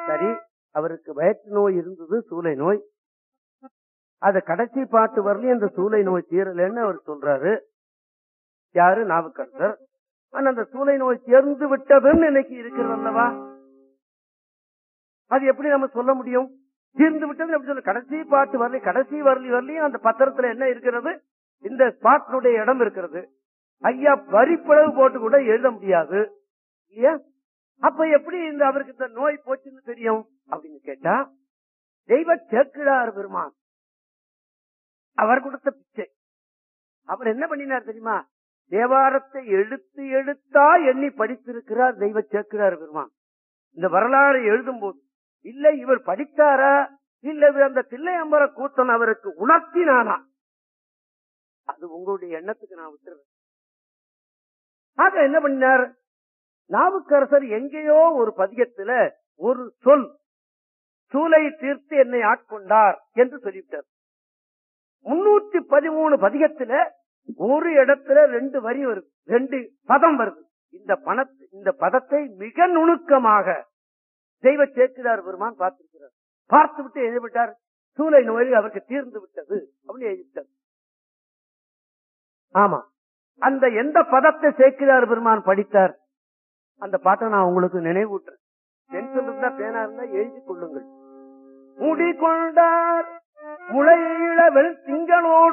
சரி அவருக்கு வயிற்று நோய் இருந்தது சூளை நோய் அது கடைசி பாட்டு வரலையும் அந்த சூளை நோய் தீரலன்னு அவர் சொல்றாரு யாரு நாவுக்கரசர் ஆனா அந்த சூளை நோய் சேர்ந்து விட்டதுன்னு இன்னைக்கு இருக்கிறது அல்லவா அது எப்படி நம்ம சொல்ல முடியும் தீர்ந்து விட்டது எப்படி சொல்ல கடைசி பாட்டு வரல கடைசி வரலி வரலையும் அந்த பத்திரத்துல என்ன இருக்கிறது இந்த ஸ்பாட்டினுடைய இடம் இருக்கிறது ஐயா வரிப்பளவு போட்டு கூட எழுத முடியாது இல்லையா அப்ப எப்படி இந்த அவருக்கு இந்த நோய் போச்சுன்னு தெரியும் அப்படின்னு கேட்டா தெய்வ சேக்கிழார் பெருமான் அவர் கொடுத்த பிச்சை அவர் என்ன பண்ணினார் தெரியுமா தேவாரத்தை எழுத்து எழுத்தா எண்ணி படித்திருக்கிறார் தெய்வ சேக்கிழார் பெருமான் இந்த வரலாறு எழுதும் போது இல்ல இவர் படித்தாரா இல்ல இவர் அந்த தில்லையம்பர கூத்தன் அவருக்கு உணர்த்தினானா அது உங்களுடைய எண்ணத்துக்கு நான் விட்டுறேன் ஆக என்ன பண்ணினார் நாவுக்கரசர் எங்கேயோ ஒரு பதிகத்துல ஒரு சொல் சூலை தீர்த்து என்னை ஆட்கொண்டார் என்று சொல்லிவிட்டார் முன்னூத்தி பதிமூணு பதிகத்துல ஒரு இடத்துல ரெண்டு வரி வருது ரெண்டு பதம் வருது இந்த பண இந்த பதத்தை மிக நுணுக்கமாக தெய்வ சேக்கிரார் பெருமான் பார்த்திருக்கிறார் பார்த்து விட்டு எழுதிவிட்டார் சூளை நோய் அவருக்கு தீர்ந்து விட்டது அப்படின்னு எழுதிவிட்டார் ஆமா அந்த எந்த பதத்தை சேக்கிரார் பெருமான் படித்தார் அந்த பாட்டை நான் உங்களுக்கு நினைவூட்டுறேன் பென்சில் இருந்தா பேனா இருந்தா எழுதி கொள்ளுங்கள் மூடிக்கொண்டார் முளையிழவல் திங்களோடு